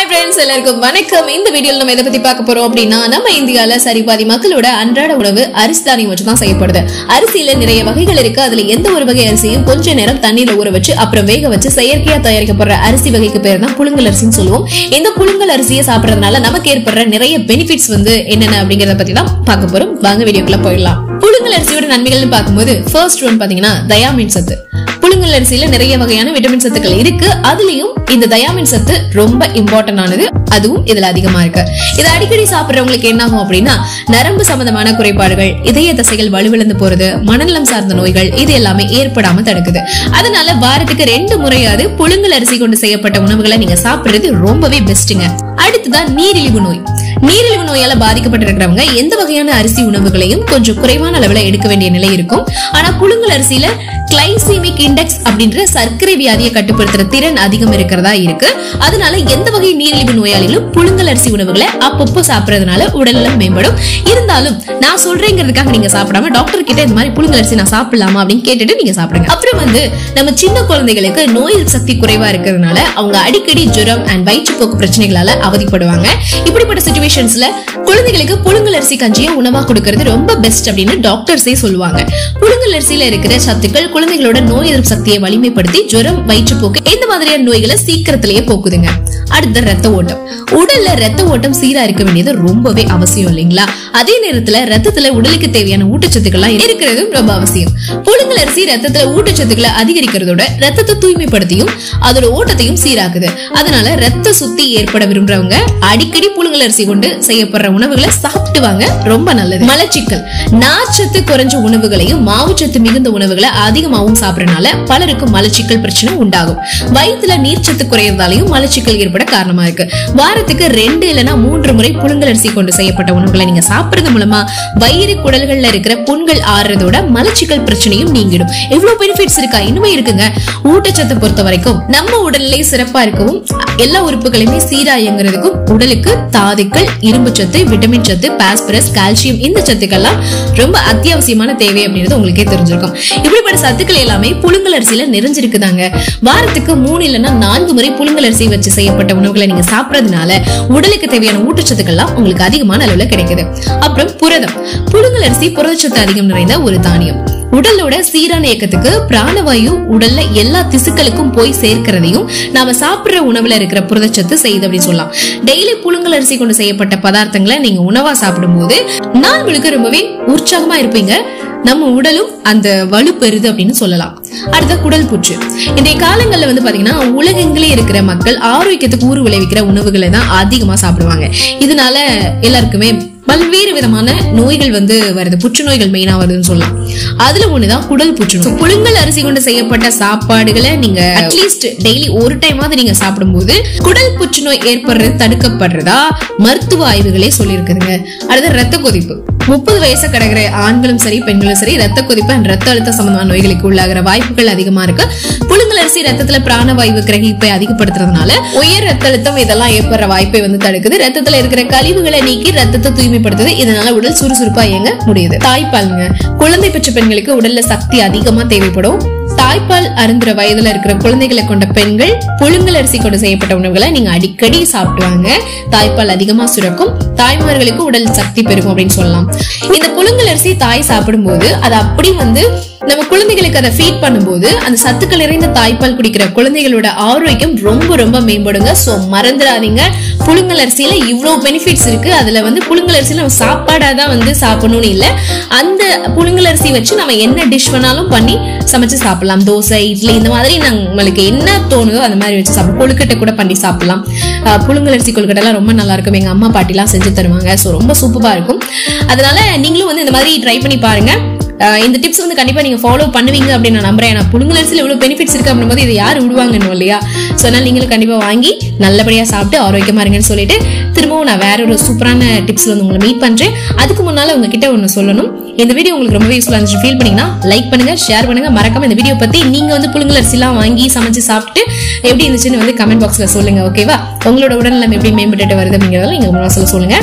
friends எல்லாருக்கும் வணக்கம் இந்த வீடியோல நம்ம எதை பத்தி பார்க்க போறோம் அப்படின்னா நம்ம இந்தியால சரி பாதி மக்களோட அன்றாட உணவு அரிசி தானியம் வச்சு தான் செய்யப்படுது அரிசியில நிறைய வகைகள் இருக்கு அதுல எந்த ஒரு வகை அரிசியும் கொஞ்ச நேரம் தண்ணீர்ல ஊற வச்சு அப்புறம் வேக வச்சு செயற்கையா தயாரிக்கப்படுற அரிசி வகைக்கு பேர் தான் புழுங்கல் அரிசின்னு சொல்லுவோம் இந்த புழுங்கல் அரிசியை சாப்பிடறதுனால நமக்கு ஏற்படுற நிறைய பெனிஃபிட்ஸ் வந்து என்னென்ன அப்படிங்கறத பத்தி தான் பார்க்க போறோம் வாங்க வீடியோக்குள்ள போயிடலாம் புழுங்கல் அரிசியோட நன்மைகள்னு பார்க்கும்போது ஃபர்ஸ்ட் ஒன் பாத்தீங்கன்னா தயாமின் சத்து புழுங்கல் அரிசியில நிறைய வகையான விட்டமின் சத்துக்கள் இருக்கு அதுலயும் இந்த தயாமின் சத்து ரொம்ப இம்பார்ட்டன்ட் ஆனது அதுவும் இதுல அதிகமா இருக்கு இதை அடிக்கடி சாப்பிடுறவங்களுக்கு என்ன ஆகும் அப்படின்னா நரம்பு சம்பந்தமான குறைபாடுகள் இதய தசைகள் வலுவிழந்து போறது மனநலம் சார்ந்த நோய்கள் இது எல்லாமே ஏற்படாம தடுக்குது அதனால வாரத்துக்கு ரெண்டு முறையாவது புழுங்கல் அரிசி கொண்டு செய்யப்பட்ட உணவுகளை நீங்க சாப்பிடுறது ரொம்பவே பெஸ்ட்டுங்க அடுத்துதான் நீரிழிவு நோய் நீரிழிவு நோயால பாதிக்கப்பட்டிருக்கிறவங்க எந்த வகையான அரிசி உணவுகளையும் கொஞ்சம் குறைவான அளவுல எடுக்க வேண்டிய நிலை இருக்கும் ஆனா புழுங்கல் அரிசியில கிளைசீமிக் இண்டெக்ஸ் அப்படின்ற சர்க்கரை வியாதியை கட்டுப்படுத்துற திறன் அதிகம் இருக்கிறதா இருக்கு அதனால எந்த வகை நீரிழிவு நோயாளிகளும் புழுங்கல் அரிசி உணவுகளை அப்பப்போ சாப்பிடறதுனால உடல்நலம் மேம்படும் இருந்தாலும் நான் சொல்றேங்கிறதுக்காக நீங்க சாப்பிடாம டாக்டர் கிட்ட இந்த மாதிரி புழுங்கல் அரிசி நான் சாப்பிடலாமா அப்படின்னு கேட்டுட்டு நீங்க சாப்பிடுங்க அப்புறம் வந்து நம்ம சின்ன குழந்தைகளுக்கு நோய் எதிர்ப்பு சக்தி குறைவா இருக்கிறதுனால அவங்க அடிக்கடி ஜுரம் அண்ட் வயிற்றுப்போக்கு பிரச்சனைகளால அவதிப்படுவாங்க இப்படிப்பட்ட சுச்சுவேஷன்ஸ்ல குழந்தைகளுக்கு புழுங்கல் அரிசி கஞ்சியை உணவா கொடுக்கறது ரொம்ப பெஸ்ட் அப்படின்னு டாக்டர்ஸே சொல்லுவாங்க புழுங்கல் அரிசியில இருக்கிற சத்துக்கள் குழந்தைகளோட நோய் எதிர்ப்பு சக்தியை வலிமைப்படுத்தி ஜுரம் வயிற்றுப்போக்கு இந்த மாதிரியான நோய்களை சீக்கிரத்திலேயே போக்குதுங்க அடுத்த ரத்த ஓட்டம் உடல்ல ரத்த ஓட்டம் சீரா இருக்க வேண்டியது ரொம்பவே அவசியம் இல்லைங்களா அதே நேரத்துல ரத்தத்துல உடலுக்கு தேவையான ஊட்டச்சத்துக்கள்லாம் இருக்கிறதும் ரொம்ப அவசியம் புழுங்கல் அரிசி ரத்தத்துல ஊட்டச்சத்துக்களை அதிகரிக்கிறதோட ரத்தத்தை தூய்மைப்படுத்தியும் அதோட ஓட்டத்தையும் சீராக்குது அதனால ரத்த சுத்தி ஏற்பட விரும்புறவங்க அடிக்கடி புழுங்கல் அரிசி கொண்டு செய்யப்படுற உணவுகளை சாப்பிட்டு வாங்க ரொம்ப நல்லது மலச்சிக்கல் நார்ச்சத்து குறைஞ்ச உணவுகளையும் மாவுச்சத்து மிகுந்த உணவுகளை அதிகமாகவும் சாப்பிடறனால பலருக்கு மலச்சிக்கல் பிரச்சனை உண்டாகும் வயிற்றுல நீர்ச்சத்து குறையறதாலையும் மலச்சிக்கல் ஏற்பட காரணமா இருக்கு வாரத்துக்கு ரெண்டு இல்லனா மூன்று முறை புழுங்கல் அரிசி கொண்டு செய்யப்பட்ட உணவுகளை நீங்க சாப்பிடுறது மூலமா வயிறு குடல்கள்ல இருக்கிற புண்கள் ஆறுறதோட மலச்சிக்கல் பிரச்சனையும் நீங்கிடும் எவ்வளவு பெனிஃபிட்ஸ் இருக்கா இன்னுமே இருக்குங்க ஊட்டச்சத்து பொறுத்த வரைக்கும் நம்ம உடல்நிலை சிறப்பா இருக்கவும் எல்லா உறுப்புகளையுமே சீரா இயங்குறதுக்கும் உடலுக்கு தாதுக்கள் இரும்பு சத்து விட்டமின் சத்து பாஸ்பரஸ் கால்சியம் இந்த சத்துக்கள்லாம் ரொம்ப அத்தியாவசியமான தேவை அப்படின்றது உங்களுக்கே தெரிஞ்சிருக்கும் இப்படிப்பட்ட சத்துக்கள் எல்லாமே புழுங்கல் அரிசியில நிறைஞ்சிருக்குதாங்க வாரத்துக்கு மூணு இல்லைன்னா நான்கு முறை புழுங்கல் அரிசி வச்சு செய்யப்பட்ட உணவுகளை நீங்க சாப்பிடறதுனால உடலுக்கு தேவையான ஊட்டச்சத்துக்கள்லாம் உங்களுக்கு அதிகமான அளவுல கிடைக்குது அப்புறம் புரதம் புழுங்கல் அரிசி புரதச்சத்து அதிகம் நிறைந்த ஒரு தானியம் உடலோட சீரான இயக்கத்துக்கு பிராணவாயு உடல்ல எல்லா திசுக்களுக்கும் போய் சேர்க்கிறதையும் நாம சாப்பிடுற உணவுல இருக்கிற புரதச்சத்து செய்யுது அப்படின்னு சொல்லலாம் டெய்லி புழுங்கல் அரிசி கொண்டு செய்யப்பட்ட பதார்த்தங்களை நீங்க உணவா சாப்பிடும்போது நாள் முழுக்க ரொம்பவே உற்சாகமா இருப்பீங்க நம்ம உடலும் அந்த வலு பெறுது அப்படின்னு சொல்லலாம் அடுத்த குடல் புற்று இன்றைய காலங்கள்ல வந்து பாத்தீங்கன்னா உலகெங்கிலே இருக்கிற மக்கள் ஆரோக்கியத்துக்கு ஊறு விளைவிக்கிற உணவுகளை தான் அதிகமா சாப்பிடுவாங்க இதனால எல்லாருக்குமே பல்வேறு விதமான நோய்கள் வந்து வருது புற்றுநோய்கள் மெயினா வருதுன்னு சொல்லலாம் அதுல ஒண்ணுதான் குடல் புற்றுநோய் புழுங்கல் அரிசி கொண்டு செய்யப்பட்ட சாப்பாடுகளை நீங்க அட்லீஸ்ட் டெய்லி ஒரு டைமாவது நீங்க சாப்பிடும்போது குடல் புற்றுநோய் ஏற்படுறது தடுக்கப்படுறதா மருத்துவ ஆய்வுகளே சொல்லியிருக்குதுங்க அடுத்து ரத்த கொதிப்பு முப்பது வயசு கிடக்கிற ஆண்களும் சரி பெண்களும் சரி ரத்த கொதிப்பு and ரத்த அழுத்த சம்பந்தமான நோய்களுக்கு உள்ளாகிற வாய்ப்புகள் அதிகமா இருக்கு புழுங்கல் அரிசி ரத்தத்துல பிராணவாயு கிரகிப்பை அதிகப்படுத்துறதுனால உயர் ரத்த அழுத்தம் இதெல்லாம் ஏற்படுற வாய்ப்பை வந்து தடுக்குது ரத்தத்துல இருக்கிற கழிவுகளை நீக்கி ரத்தத்தை தூய்மைப்படுத்துது இதனால உடல் சுறுசுறுப்பா இயங்க முடியுது தாய்ப்பாலுங்க குழந்தை பெற்ற பெண்களுக்கு உடல்ல சக்தி அதிகமா தேவைப்படும் தாய்ப்பால் அருந்துற வயதுல இருக்கிற குழந்தைகளை கொண்ட பெண்கள் புழுங்கல் அரிசி கொண்டு செய்யப்பட்ட உணவுகளை நீங்க அடிக்கடி சாப்பிடுவாங்க தாய்ப்பால் அதிகமா சுரக்கும் தாய்மார்களுக்கு உடல் சக்தி பெருகும் அப்படின்னு சொல்லலாம் இந்த புழுங்கல் அரிசி தாய் சாப்பிடும்போது அது அப்படி வந்து நம்ம குழந்தைகளுக்கு அதை ஃபீட் பண்ணும்போது அந்த சத்துக்கள் நிறைந்த தாய்ப்பால் குடிக்கிற குழந்தைகளோட ஆரோக்கியம் ரொம்ப ரொம்ப மேம்படுங்க சோ மறந்துடாதீங்க புழுங்கல் அரிசியில இவ்வளவு பெனிஃபிட்ஸ் இருக்கு அதுல வந்து புழுங்கல் அரிசியில நம்ம சாப்பாடா தான் வந்து சாப்பிடணும்னு இல்ல அந்த புழுங்கல் அரிசி வச்சு நம்ம என்ன டிஷ் வேணாலும் பண்ணி சமைச்சு சாப்பிடலாம் தோசை இட்லி இந்த மாதிரி நம்மளுக்கு என்ன தோணுதோ அந்த மாதிரி வச்சு சாப்பிடலாம் கொழுக்கட்டை கூட பண்ணி சாப்பிடலாம் அஹ் புழுங்கல் அரிசி கொழுக்கட்டை எல்லாம் ரொம்ப நல்லா இருக்கும் எங்க அம்மா பாட்டி எல்லாம் செஞ்சு தருவாங்க சோ ரொம்ப சூப்பரா இருக்கும் அதனால நீங்களும் வந்து இந்த மாதிரி ட்ரை பண்ணி பாருங்க அஹ் இந்த டிப்ஸ் வந்து கண்டிப்பா நீங்க ஃபாலோ பண்ணுவீங்க அப்படின்னு நான் நம்புறேன் ஏன்னா புழுங்கல் அரிசியில் எவ்வளவு பெனிஃபிட்ஸ் இருக்கு அப்படின்னும் போது இதை யார் விடுவாங்கன்னு இல்லையா ஸோ அதனால நீங்களும் கண்டிப்பா வாங்கி நல்லபடியா சாப்பிட்டு ஆரோக்கியமா இருங்கன்னு சொல்லிட்டு திரும்பவும் நான் வேற ஒரு சூப்பரான டிப்ஸ்ல வந்து உங்களை மீட் பண்றேன் அதுக்கு முன்னால உங்ககிட்ட ஒன்று சொல்லணும் இந்த வீடியோ உங்களுக்கு ரொம்ப யூஸ்ஃபுல்லா இருந்துச்சு ஃபீல் பண்ணீங்கன்னா லைக் பண்ணுங்க ஷேர் பண்ணுங்க மறக்காம இந்த வீடியோ பத்தி நீங்க வந்து புழுங்கல் அரிசிலாம் வாங்கி சமைச்சு சாப்பிட்டு எப்படி இருந்துச்சுன்னு வந்து கமெண்ட் பாக்ஸ்ல சொல்லுங்க ஓகேவா உங்களோட உடல்நலம் எப்படி மேம்பட்டு வருது அப்படிங்கறதெல்லாம் நீங்க உங்களோட சொல்ல சொல்லுங்க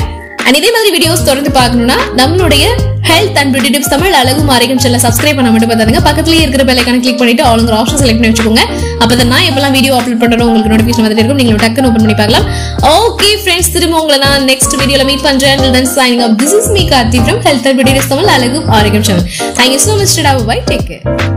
அண்ட் இதே மாதிரி வீடியோஸ் தொடர்ந்து பார்க்கணும்னா நம்மளுடைய health and beauty tips Tamil அழகும் ஆரோக்கியம் சேனல் சப்ஸ்கிரைப் பண்ண மட்டும் பார்த்தாங்க பக்கத்துலயே இருக்கிற பெல் ஐக்கான கிளிக் பண்ணிட்டு ஆளுங்கிற ஆப்ஷன் செலக்ட் பண்ணி வச்சுக்கோங்க அப்பதான் நான் எப்பெல்லாம் வீடியோ அப்லோட் பண்றோம் உங்களுக்கு நோட்டிஃபிகேஷன் வந்துட்டு இருக்கும் நீங்க டக்குன்னு ஓப்பன் பண்ணி பார்க்கலாம் ஓகே ஃப்ரெண்ட்ஸ் திரும்ப உங்களை நான் நெக்ஸ்ட் வீடியோல மீட் பண்றேன் then signing up this is me Karthi from health and beauty tips Tamil அழகும் ஆரோக்கியம் சேனல் தேங்க்யூ ஸோ மச் டா பை டேக் கேர்